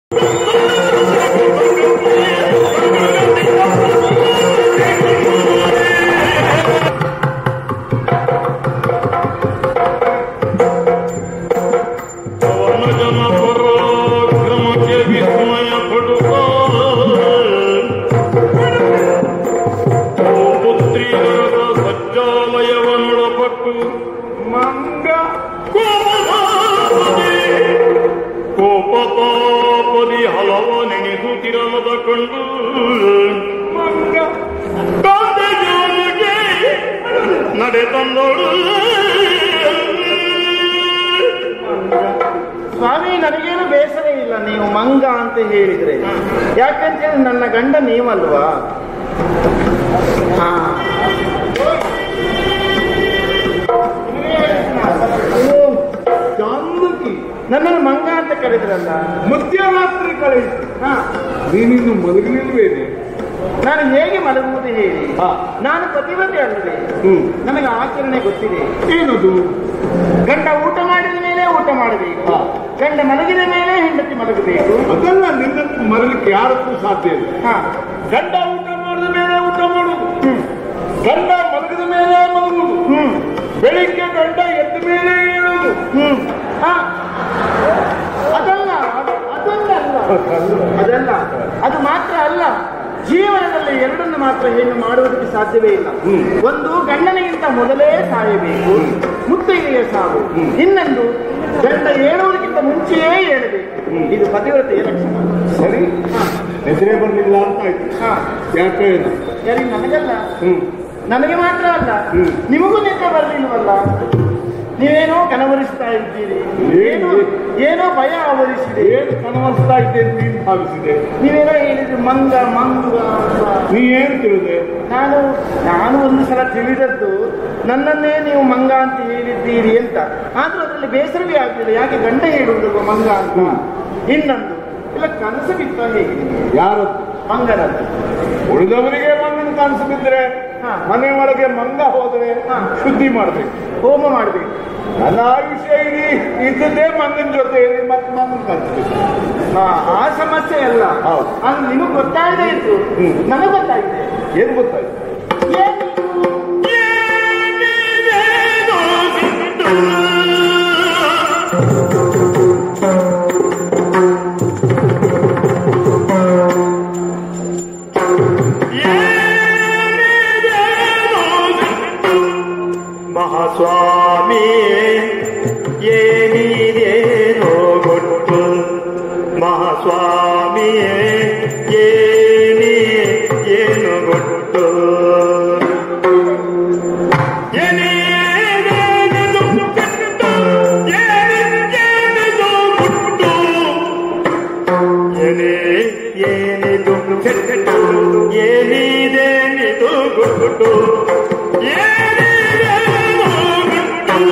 ಅವನ ಜನ ಪರಾಕ್ರಮಕ್ಕೆ ವಿಸ್ಮಯ ಪಡುತ್ತ ಪುತ್ರಿಯರ ಸಜ್ಜಾಲಯವನ್ನೊಳಪಟ್ಟು ಮಂಗ ಕೋಪತಾಪದಿ ಕೋಪತಾಪದಿ ಹಲವ ನೆನೆಸುತ್ತಿರಲದ ಕಂಡು ಮಂಗ ತಂದೆಗೆ ನಡೆ ತಂದೋಳು ಸ್ವಾಮಿ ನನಗೇನು ಬೇಸರ ಇಲ್ಲ ನೀವು ಮಂಗ ಅಂತ ಹೇಳಿದ್ರೆ ಯಾಕಂತ ಹೇಳಿ ನನ್ನ ಗಂಡ ನೀವಲ್ವಾ ಹಾ. ಓ, ಜಾನಕಿ. ನನ್ನನ್ನು ಮಂಗ ಅಂತ ಕರೆದ್ರಲ್ಲ ಮಧ್ಯರಾತ್ರಿ ಕಳೆಯಿತು ಹಾ ನೀನಿನ್ನು ಮಲಗಲಿಲ್ವೇನೆ ನಾನು ಹೇಗೆ ಮಲಗುವುದು ಹೇಳಿ ಹಾ. ನಾನು ಪತಿವ್ರತೆ ಅಲ್ಲದೆ ಹ್ಮ್ ನನಗೆ ಆಚರಣೆ ಗೊತ್ತಿದೆ ಏನದು ಗಂಡ ಊಟ ಮಾಡಿದ ಮೇಲೆ ಊಟ ಮಾಡಬೇಕು ಹಾ. ಗಂಡ ಮಲಗಿದ ಮೇಲೆ ಹೆಂಡತಿ ಮಲಗಬೇಕು ಅದಲ್ಲ ನಿನ್ನನ್ನು ಮರಲಿಕ್ಕೆ ಯಾರಕ್ಕೂ ಸಾಧ್ಯ ಇಲ್ಲ ಹಾ ಗಂಡ ಊಟ ಮಾಡಿದ ಮೇಲೆ ಊಟ ಮಾಡುವುದು ಹ್ಮ್ ಗಂಡ ಮಲಗಿದ ಮೇಲೆ ಮಲಗುವುದು ಹ್ಮ್ ಬೆಳಿಗ್ಗೆ ಗಂಡ ಎದ್ದ ಮೇಲೆ ಹೇಳುವುದು ಹ್ಮ್ ಹಾ. ಅದಲ್ಲ ಅದು- ಅದಲ್ಲ ಅಲ್ಲ ಅದಲ್ಲ ಅದು ಮಾತ್ರ ಅಲ್ಲ ಜೀವನದಲ್ಲಿ ಎರಡನ್ನು ಮಾತ್ರ ಹೆಣ್ಣು ಮಾಡುವುದಕ್ಕೆ ಸಾಧ್ಯವೇ ಇಲ್ಲ ಹ್ಮ್. ಒಂದು ಗಂಡನಿಗಿಂತ ಮೊದಲೇ ಸಾಯಬೇಕು ಮುತ್ತೈದೆಯ ಸಾವು ಇನ್ನೊಂದು ಗಂಡ ಏಳುವುದಕ್ಕಿಂತ ಮುಂಚೆಯೇ ಏಳಬೇಕು ಇದು ಪತಿವ್ರತೆಯ ಲಕ್ಷಣ ಸರಿ ಹೆಸರೇ ಬರಲಿಲ್ಲ ಅಂತ ಆಯ್ತು ಹಾ ಯಾಕೆ ಸರಿ ನನಗಲ್ಲ ಹ್ಮ್ ನನಗೆ ಮಾತ್ರ ಅಲ್ಲ ಹ್ಮ್. ನಿಮಗೂ ನಿದ್ದೆ ಬರಲಿಲ್ವಲ್ಲ ನೀವೇನೋ ಕನವರಿಸ್ತಾ ಇದ್ದೀರಿ ಏನೋ ಏನೋ ಭಯ ಆವರಿಸಿದೆ ಏನು ಕನವರಿಸ್ತಾ ಇದ್ದೆ ಅಂತ ನೀನು ಭಾವಿಸಿದೆ ನೀವೇನೋ ಹೇಳಿದ್ರಿ ಮಂಗ ಮಂಗ ಅಂತ. ನೀ ಏನು ತಿಳಿದೆ ನಾನು ನಾನು ಒಂದು ಸಲ ತಿಳಿದದ್ದು ನನ್ನನ್ನೇ ನೀವು ಮಂಗ ಅಂತ ಹೇಳಿದ್ದೀರಿ ಅಂತ ಆದ್ರೂ ಅದರಲ್ಲಿ ಬೇಸರವೇ ಆಗ್ತಿದೆ ಯಾಕೆ ಗಂಡ ಹೇಳುವುದಲ್ವ ಮಂಗ ಅಂತ ಇನ್ನೊಂದು ಇಲ್ಲ ಕನಸು ಬಿತ್ತ ಹೇಗೆ ಯಾರದ್ದು ಮಂಗನದ್ದು ಉಳಿದವರಿಗೆ ಮಂಗನ ಕನಸು ಬಿದ್ದರೆ ಹಾ. ಮನೆ ಒಳಗೆ ಮಂಗ ಹೋದ್ರೆ ಹಾ. ಶುದ್ಧಿ ಮಾಡ್ಬೇಕು ಹೋಮ ಮಾಡಬೇಕು ನನ್ನ ಆಯುಷ್ಯ ಇಡೀ ಇದ್ದದ್ದೇ ಮಂಗನ ಜೊತೆ ಮತ್ತೆ ಮಂಗನ ಕನಸು ಬಿದ್ದ. ಹಾ ಆ ಸಮಸ್ಯೆ ಅಲ್ಲ ಹೌದು. ಅದು ನಿಮಗೆ ಗೊತ್ತಾಗದೇ ಇತ್ತು ಹ್ಮ್. ನನಗೆ ಗೊತ್ತಾಗಿದೆ ಏನು ಗೊತ್ತಾಯ್ತು ಏನಿದು? ಮಹಾಸ್ವಾಮಿ ಏನಿದೇನೋ ಗೊತ್ತು ಮಹಾಸ್ವಾಮಿ ಏನಿ ಏನು ಗೊತ್ತು ಏನೇನೇನು ಗೊತ್ತು? ಏನೇನೇನು ಗೊತ್ತು? ಏನೇ ಏನಿದು ಕೆಟ್ಟು ಏನಿದೇನಿದು ಗುಟ್ಟು ಏನಿದೇನು ಗುಟ್ಟು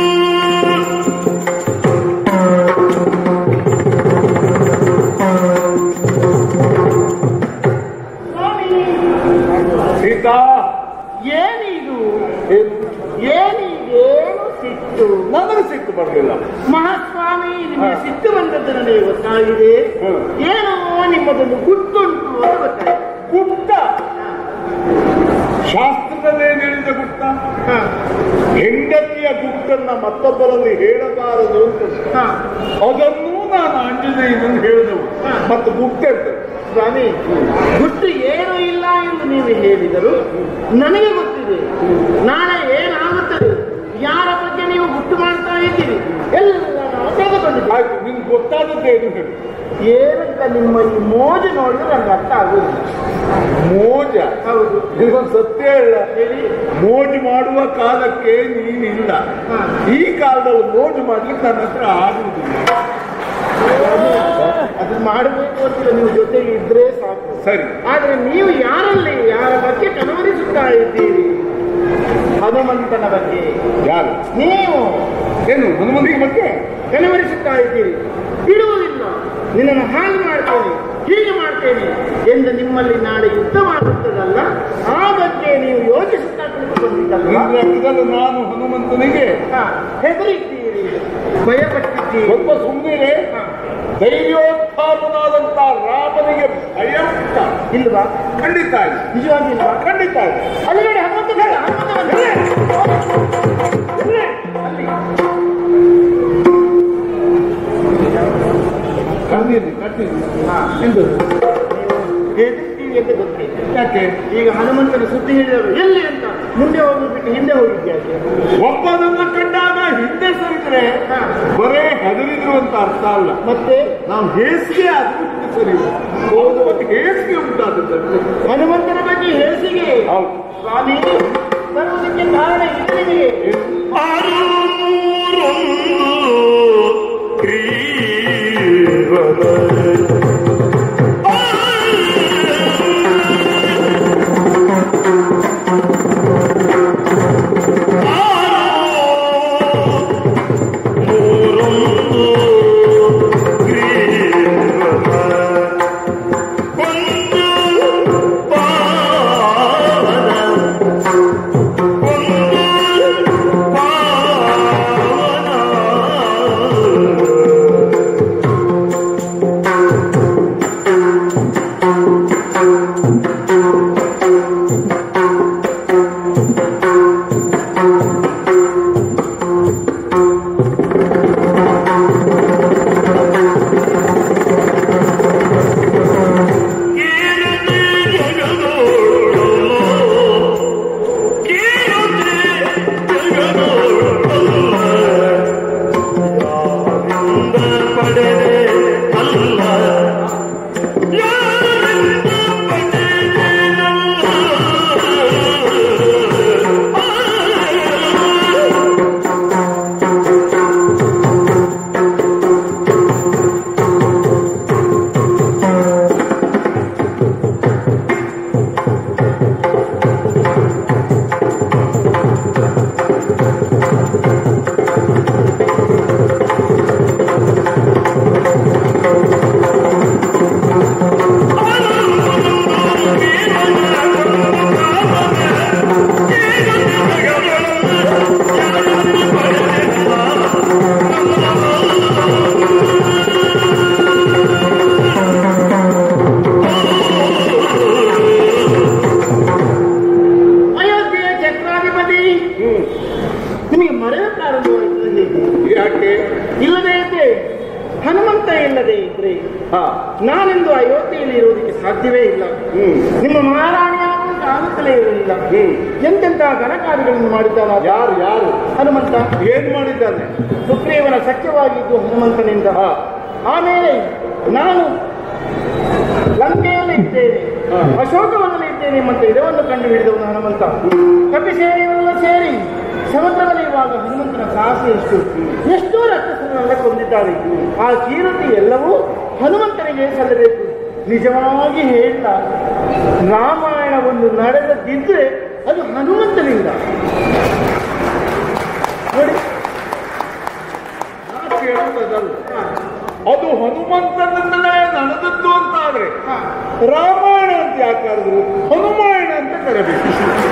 ಸ್ವಾಮಿ ಸೀತಾ ಏನಿದು ಏನು? ಏನಿದೇನು ಸಿಟ್ಟು ನನಗೆ ಸಿಟ್ಟು ಬರಲಿಲ್ಲ ಮಹಾಸ್ವಾಮಿ ನಿಮಗೆ ಹಾ. ಸಿಟ್ಟು ಬಂದದ್ದು ನನಗೆ ಗೊತ್ತಾಗಿದೆ ಹ್ಮ್. ಏನೋ ನಿಮ್ಮದೊಂದು ಗುಟ್ಟುಂಟು ಅಂತ ಗೊತ್ತಾಯ್ತು ಗುಪ್ತ ಶಾಸ್ತ್ರದಲ್ಲೇ ಹೇಳಿದ ಗುಪ್ತ ಹಾ, ಹೆಂಡತಿಯ ಗುಟ್ಟನ್ನ ಮತ್ತೊಬ್ಬರಲ್ಲಿ ಹೇಳಬಾರದು ಅಂತ ಹಾ. ಅದನ್ನೂ ನಾನು ಆಂಜನೇಯನನ್ನು ಹೇಳಿದವು ಹಾ. ಮತ್ತು ಗುಪ್ತ ಅಂತ ಸ್ವಾಮಿ ಗುಟ್ಟು ಏನೂ ಇಲ್ಲ ಎಂದು ನೀವು ಹೇಳಿದರು ನನಗೆ ಗೊತ್ತಿದೆ ನಾಳೆ ಏನಾಗುತ್ತದೆ ಯಾರ ಬಗ್ಗೆ ನೀವು ಗುಟ್ಟು ಮಾಡ್ತಾ ಇದ್ದೀರಿ ಎಲ್ಲ ನಾವು ತೆಗೆದುಕೊಂಡಿದ್ದೀವಿ ಆಯ್ತು ನಿಮ್ಗೆ ಗೊತ್ತಾದದ್ದೇನು ಹೇಳಿ ಏನಂತ ನಿಮ್ಮ ಈ ಮೋಜು ನೋಡಿದ್ರೆ ನನಗೆ ಅರ್ಥ ಆಗುದಿಲ್ಲ ಮೋಜ ಹೌದು ನಿಮ್ಗೊಂದು ಸತ್ಯ ಹೇಳ ಹೇಳಿ ಮೋಜು ಮಾಡುವ ಕಾಲಕ್ಕೆ ನೀನಿಲ್ಲ ಹಾ. ಈ ಕಾಲದಲ್ಲಿ ಮೋಜು ಮಾಡ್ಲಿಕ್ಕೆ ನನ್ನ ಹತ್ರ ಆಗುವುದಿಲ್ಲ ಅದು ಮಾಡಬೇಕು ಅಂತಿಲ್ಲ ನೀವು ಜೊತೆಗೆ ಇದ್ರೆ ಸಾಕು ಸರಿ ಆದ್ರೆ ನೀವು ಯಾರಲ್ಲಿ ಯಾರ ಬಗ್ಗೆ ಕನವರಿಸುತ್ತಾ ಇದ್ದೀರಿ ಹನುಮಂತನ ಬಗ್ಗೆ ಯಾರು ನೀವು ಏನು ಹನುಮಂತಿಗೆ ಬಗ್ಗೆ ಕನವರಿಸುತ್ತಾ ಇದ್ದೀರಿ ಬಿಡುವುದಿಲ್ಲ ನಿನ್ನನ್ನು ಹಾಳು ಮಾಡ್ತೇನೆ ಹೀಗೆ ಮಾಡ್ತೇನೆ ಎಂದು ನಿಮ್ಮಲ್ಲಿ ನಾಳೆ ಯುದ್ಧ ಮಾಡುತ್ತದಲ್ಲ ಆ ಬಗ್ಗೆ ನೀವು ಯೋಚಿಸುತ್ತಾ ಕುಳಿತುಕೊಂಡಿದ್ದಲ್ಲ ನಿನ್ನ ಲೆಕ್ಕದಲ್ಲಿ ನಾನು ಹನುಮಂತನಿಗೆ ಹಾ, ಹೆದರಿದ್ದೀರಿ ಭಯಪಟ್ಟಿದ್ದೀರಿ ಸ್ವಲ್ಪ ಸುಮ್ಮನೆ ಹಾ, ಧೈರ್ಯೋತ್ಥಾನನಾದಂತ ರಾಮನಿಗೆ ಭಯ ಉಂಟ ಇಲ್ವಾ ಖಂಡಿತ ಇಲ್ಲ ನಿಜವಾಗಿ ಇಲ್ವಾ ಖಂಡಿತ ಇಲ್ಲ ಅಲ್ಲಿ ನೋಡಿ ಹನುಮಂತ ಬೇಡ ಹನುಮಂತ ಬಂದ. ಇಲ್ಲೇ. ಅಲ್ಲಿ. ಕಣ್ಣೀರಿ ಕಣ್ಣೀರಿ ಹಾ. ಎಂದು ಹೆದರ್ತೀವಿ ಅಂತ ಗೊತ್ತೇ ಯಾಕೆ ಈಗ ಹನುಮಂತನ ಸುದ್ದಿ ಹೇಳಿದವರು ಎಲ್ಲಿ ಅಂತ ಮುಂದೆ ಹೋಗ್ಬಿಟ್ಟು ಹಿಂದೆ ಹೋಗಿದ್ಯಾಕೆ ಒಬ್ಬನನ್ನ ಕಂಡಾಗ ಹಿಂದೆ ಸರಿದ್ರೆ ಹಾ. ಬರೇ ಹೆದರಿದ್ರು ಅಂತ ಅರ್ಥ ಅಲ್ಲ ಮತ್ತೆ ನಾವು ಹೇಸಿಗೆ ಅದು ಸರಿ ಹೌದು ಮತ್ತೆ ಹೇಸಿಗೆ ಉಂಟಾದದ್ದು ಹನುಮಂತನ ಬಗ್ಗೆ ಹೇಸಿಗೆ ಹೌದು ಸ್ವಾಮಿ ಬರುವುದಕ್ಕೆ ಕಾರಣ ಇದೆ ನಿಮಗೆ ಅಯೋಧ್ಯೆಯ ಚಕ್ರಾಧಿಪತಿ ನಿಮಗೆ ಮರೆಯ ಪ್ರಾರಂಭವಾಯಿತು ಹೇಗೆ ಯಾಕೆ ಇಲ್ಲದೇ ಇದ್ದೆ ಹನುಮಂತ ಇಲ್ಲದೆ ಇದ್ರೆ ಹಾ ನಾನೆಂದು ಅಯೋಧ್ಯೆಯಲ್ಲಿ ಇರುವುದಕ್ಕೆ ಸಾಧ್ಯವೇ ಇಲ್ಲ ಹ್ಮ್ ನಿಮ್ಮ ಮಹಾರಾಣಿಯಾಗುವಂತ ಆಗುತ್ತಲೇ ಇರಲಿಲ್ಲ ಹ್ಮ್ ಎಂತೆಂತ ಘನಕಾರ್ಯಗಳನ್ನು ಮಾಡಿದ್ದಾನ ಯಾರು ಯಾರು ಹನುಮಂತ ಏನ್ ಮಾಡಿದ್ದಾನೆ ಸುಗ್ರೀವನ ಸಖ್ಯವಾಗಿದ್ದು ಹನುಮಂತನಿಂದ ಹಾ ಆಮೇಲೆ ನಾನು ಲಂಕೆಯಲ್ಲಿ ಇದ್ದೇನೆ ಹಾ. ಅಶೋಕವನಲ್ಲಿ ಇದ್ದೇನೆ ಮತ್ತು ಇದವನ್ನು ಕಂಡು ಹಿಡಿದವನು ಹನುಮಂತ ಕಪಿ ಸೇನೆಯೆಲ್ಲ ಸೇರಿ ಸಮುದ್ರದಲ್ಲಿ ಇರುವಾಗ ಹನುಮಂತನ ಸಾಹಸ ಎಷ್ಟು ಎಷ್ಟೋ ರಕ್ತಸನ್ನೆಲ್ಲ ಕೊಂದಿದ್ದಾರೆ ಆ ಕೀರ್ತಿ ಎಲ್ಲವೂ ಹನುಮಂತನಿಗೆ ಸಲ್ಲಬೇಕು ನಿಜವಾಗಿ ಹೇಳ ರಾಮಾಯಣ ಒಂದು ನಡೆದದಿದ್ರೆ ಅದು ಹನುಮಂತನಿಂದ ನೋಡಿ ನಾ ಕೇಳುವುದಲ್ಲ ಅದು ಹನುಮಂತನಿಂದಲೇ ನಡೆದದ್ದು ಅಂತ ಆದ್ರೆ ಹಾ. ರಾಮಾಯಣ ಅಂತ ಯಾಕೆ ಕರೆದ್ರು ಹನುಮಾಯಣ ಅಂತ ಕರಬೇಕು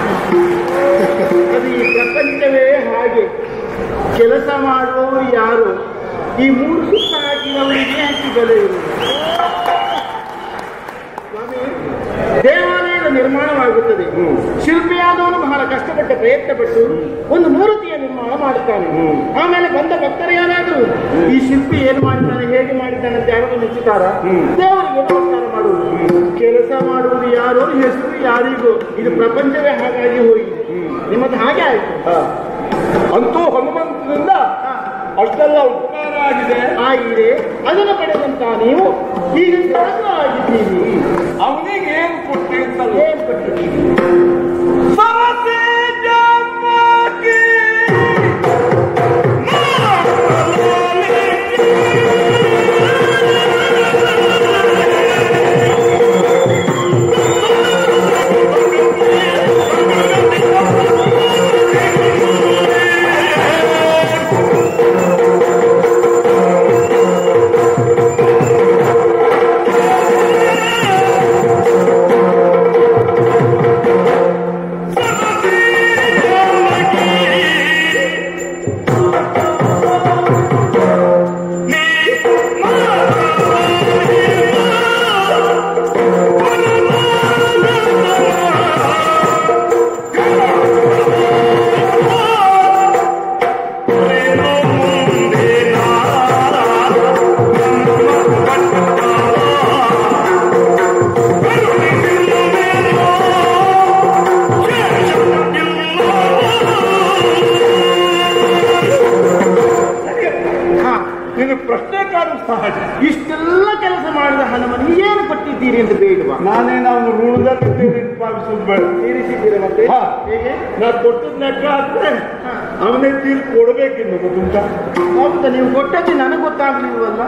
ಅದು ಈ ಪ್ರಪಂಚವೇ ಹಾಗೆ ಕೆಲಸ ಮಾಡುವವರು ಯಾರು ಈ ಮೂರು ಸುತ್ತ ಹಾಕಿದವರಿಗೆ ಹೆಚ್ಚು ಬೆಲೆ ಇರುವುದು ಸ್ವಾಮಿ, ದೇವಾಲಯದ ನಿರ್ಮಾಣವಾಗುತ್ತದೆ ಶಿಲ್ಪಿಯಾದವನು ಬಹಳ ಕಷ್ಟಪಟ್ಟ ಪ್ರಯತ್ನ ಪಟ್ಟು ಒಂದು ಮೂರ್ತಿಯ ನಿರ್ಮಾಣ ಮಾಡುತ್ತಾನೆ ಆಮೇಲೆ ಬಂದ ಭಕ್ತರು ಯಾರಾದರೂ ಈ ಶಿಲ್ಪಿ ಏನು ಮಾಡಿದ್ದಾನೆ ಹೇಗೆ ಮಾಡಿದ್ದಾನೆ ಅಂತ ಯಾರು ಮೆಚ್ಚುತ್ತಾರ ದೇವರಿಗೆ ನಮಸ್ಕಾರ ಮಾಡುವುದು ಕೆಲಸ ಮಾಡುವುದು ಯಾರೋ ಹೆಸರು ಯಾರಿಗೂ ಇದು ಪ್ರಪಂಚವೇ ಹಾಗಾಗಿ ಹೋಗಿದೆ ನಿಮ್ಮದು ಹಾಗೆ ಆಯ್ತು ಅಂತೂ ಹನುಮಂತನಿಂದ ಅಷ್ಟೆಲ್ಲ ಉಪಕಾರ ಆಗಿದೆ ಆಗಿದೆ ಅದನ್ನು ಪಡೆದಂತ ನೀವು ಈಗ ಆಗಿದ್ದೀರಿ ಅವನಿಗೆ ಏನು ಕೊಟ್ಟಿ ಅಂತಲ್ಲ ಏನ್ ಪಟ್ಟಿದ್ದೀರಿ ಸರಸಿ ಜಮ್ಮಕಿ ಆ ಅಂತ ಬೇಡುವ ನಾನೇನು ಅವನು ಋಣದಲ್ಲಿ ಭಾವಿಸೋದು ಬೇಡ ತೀರಿಸಿದ್ದೀರ ಮತ್ತೆ ಹಾ. ಹೇಗೆ ನಾ ಕೊಟ್ಟದ್ ಲೆಕ್ಕ ಹಾಕ್ರೆ ಹಾ. ಅವನೇ ತೀರ್ ಕೊಡ್ಬೇಕಿನ್ನು ಗೊತ್ತುಂಟಾ ಹೌದಾ ನೀವು ಕೊಟ್ಟದ್ದು ನನಗೆ ಗೊತ್ತಾಗ್ಲಿಲ್ವಲ್ಲ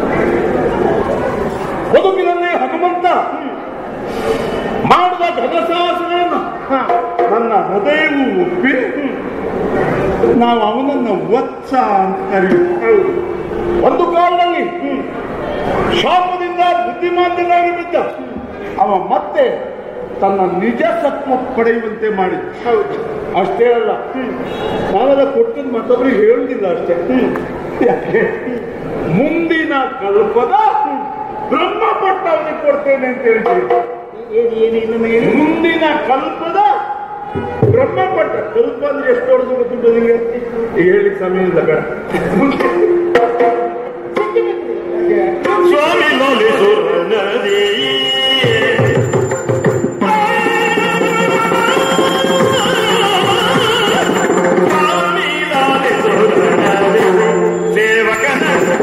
ಬದುಕಿನಲ್ಲಿ ಹನುಮಂತ ಮಾಡಿದ ಘನಸಾಹಸಗಳನ್ನು ಹಾ ನನ್ನ ಹೃದಯವು ಒಪ್ಪಿ ನಾವು ಅವನನ್ನ ವತ್ಸ ಅಂತ ಕರೆಯುವುದು ಹೌದು ಒಂದು ಕಾಲದಲ್ಲಿ ಶಾಪದಿಂದ ಬುದ್ಧಿಮಾಂದ್ಯನಾಗಿ ಬಿದ್ದ ಅವ ಮತ್ತೆ ತನ್ನ ನಿಜ ಸತ್ವ ಪಡೆಯುವಂತೆ ಮಾಡಿದ ಹೌದು ಅಷ್ಟೇ ಅಲ್ಲ ನಾವೆಲ್ಲ ಕೊಟ್ಟದ್ದು ಮತ್ತೊಬ್ಬರಿಗೆ ಹೇಳುದಿಲ್ಲ ಅಷ್ಟೇ ಯಾಕೆ ಮುಂದಿನ ಕಲ್ಪದ ಬ್ರಹ್ಮ ಪಟ್ಟ ಅವನಿಗೆ ಕೊಡ್ತೇನೆ ಅಂತ ಹೇಳ್ತೀವಿ ಏನು ಏನು ಇನ್ನು ಮೇಲೆ ಮುಂದಿನ ಕಲ್ಪದ ಬ್ರಹ್ಮ ಪಟ್ಟ ಕಲ್ಪ ಅಂದ್ರೆ ಎಷ್ಟು ದೊಡ್ಡದು ಗೊತ್ತುಂಟು ನಿಮಗೆ ಹೇಳಿ ಸಮಯ ಇಲ್ಲ ಬೇಡ ಸ್ವಾಮಿ ಲಲಿತು ನದಿ ಸ್ವಾಮಿ ಲಲಿತು ನದಿ ಸೇವಕನ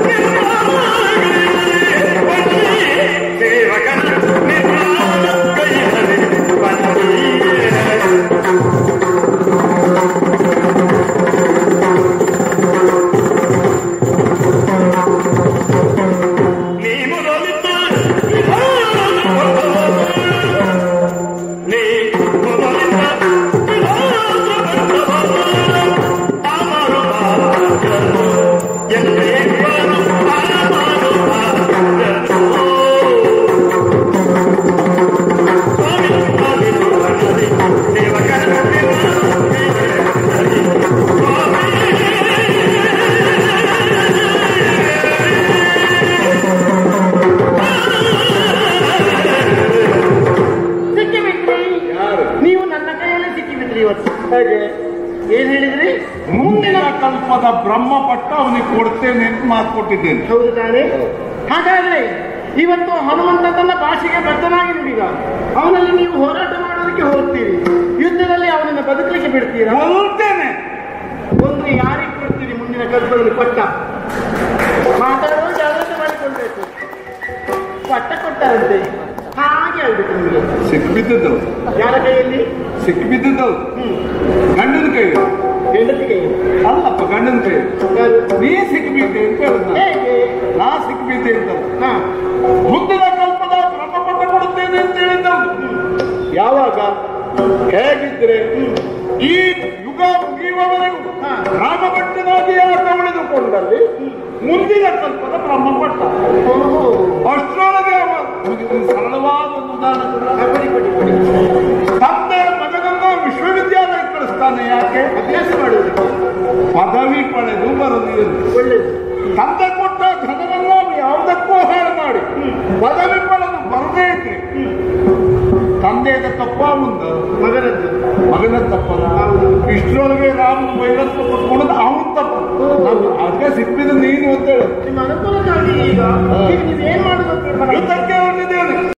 ಸೇವಕನ ಕೈಯಲ್ಲಿ ಬಂದಿಯೇ ನೀನು ಲಲಿತ ವಿಧಾನ ಕೊಟ್ಟವರು. ನೀನು ಲಲಿತ ವಿಧಾನ ಕೊಟ್ಟವರು. ಅಮರು ಭಾಗ್ಯರು. ಎಲ್ಲರಿಬ್ಬರು ಅಮರು ಭಾಗ್ಯರು. ಸ್ವಾಮಿ ಲಲಿತು ನದಿ ಸೇವಕರ ಸಿಕ್ಕಿಬಿಟ್ರಿ ಯಾರು ನೀವು ನನ್ನ ಕೈಯಲ್ಲಿ ಸಿಕ್ಕಿಬಿಟ್ರಿ ಇವತ್ತು ಹೇಗೆ ಏನ್ ಹೇಳಿದ್ರಿ ಮುಂದಿನ ಕಲ್ಪದ ಬ್ರಹ್ಮ ಪಟ್ಟ ಅವನಿಗೆ ಕೊಡ್ತೇನೆ ಅಂತ ಮಾತು ಕೊಟ್ಟಿದ್ದೇನೆ ಹೌದು ತಾನೆ ಹಾಗಾದ್ರೆ ಇವತ್ತು ಹನುಮಂತ ತನ್ನ ಭಾಷೆಗೆ ಬದ್ಧನಾಗಿರುವುದು ಈಗ ಅವನಲ್ಲಿ ನೀವು ಹೋರಾಟ ಮಾಡೋದಕ್ಕೆ ಹೋಗ್ತೀರಿ ಯುದ್ಧದಲ್ಲಿ ಅವನನ್ನ ಬದುಕಲಿಕ್ಕೆ ಬಿಡ್ತೀರಾ ಕೊಲ್ತೇನೆ ಒಂದು ಯಾರಿಗೆ ಕೊಡ್ತೀರಿ ಮುಂದಿನ ಕಲ್ಪದಲ್ಲಿ ಪಟ್ಟ ಮಾತಾಡುವ ಜಾಗ್ರತೆ ಮಾಡಿಕೊಳ್ಬೇಕು ಪಟ್ಟ ಕೊಟ್ಟಾರಂತೆ ಹಾಗೆ ಆಗ್ಬೇಕು ನಿಮಗೆ ಸಿಕ್ಬಿದ್ದದ್ದು ಯಾರ ಕೈಯಲ್ಲಿ ಸಿಕ್ಬಿದ್ದದ್ದು ಹ್ಮ್ ಗಂಡನ ಕೈ ಹೆಂಡತಿ ಕೈಯಲ್ಲಿ ಅಲ್ಲಪ್ಪ ಗಂಡನ ಕೈ ಯಾರು? ನೀ ಸಿಕ್ಬಿದ್ದೆ ಅಂತ ಹೇಳಿದ ಹೇಗೆ ನಾ ಸಿಕ್ಬಿದ್ದೆ ಅಂತ ಹಾ ಮುಂದಿನ ಕಲ್ಪದ ಬ್ರಹ್ಮಪಟ್ಟ ಕೊಡುತ್ತೇನೆ ಅಂತ ಹೇಳಿದ್ದವನು ಯಾವಾಗ ಹೇಗಿದ್ರೆ ಈ ಯುಗ ಮುಗಿಯುವವರೆಗೂ ಹಾ. ರಾಮಭಟ್ಟನಾಗಿ ಆಟ ಉಳಿದುಕೊಂಡಲ್ಲಿ ಮುಂದಿನ ಕಲ್ಪದ ಬ್ರಹ್ಮಪಟ್ಟ ಓಹೋ ಅಷ್ಟರೊಳಗೆ ಅವ ಇದು ಸರಳವಾದ ಒಂದು ಉದಾಹರಣೆ ಕೊಡ್ಲಾ? ಆ, ಕೊಡಿ ಕೊಡಿ ಕೊಡಿ ತಂದೆ ಮಗನನ್ನ ವಿಶ್ವವಿದ್ಯಾಲಯಕ್ಕೆ ಕಳಿಸ್ತಾನೆ ಯಾಕೆ ಅಭ್ಯಾಸ ಮಾಡುವುದಕ್ಕೆ ಪದವಿ ಪಡೆದು ಬರುವುದು ಒಳ್ಳೇದು ತಂದೆ ಕೊಟ್ಟ ಧನವನ್ನ ಅವನು ಯಾವುದಕ್ಕೂ ಹಾಳು ಮಾಡಿ ಪದವಿ ಪಡೆದು ಬರದೇ ಇದ್ರೆ ತಂದೆಯ ತಪ್ಪ ಮುಂದ ಮಗನದ್ದು ಮಗನ ತಪ್ಪಲ್ಲ ಹೌದು. ಇಷ್ಟರೊಳಗೆ ರಾಮ ವೈರತ್ವ ಕೊಟ್ಕೊಂಡು ಅವನು ತಪ್ಪು ನಾವು ಅದೇ ಸಿಕ್ಕಿದ್ದು ನೀನು ಅಂತ ಹೇಳು ನಿಮ್ಮ ಅನುಕೂಲಕ್ಕಾಗಿ ಈಗ ಈಗ ನೀವೇನ್ ಮಾಡುದು ಅಂತ ಹೇಳಿ ಯುದ್ಧಕ್ಕೆ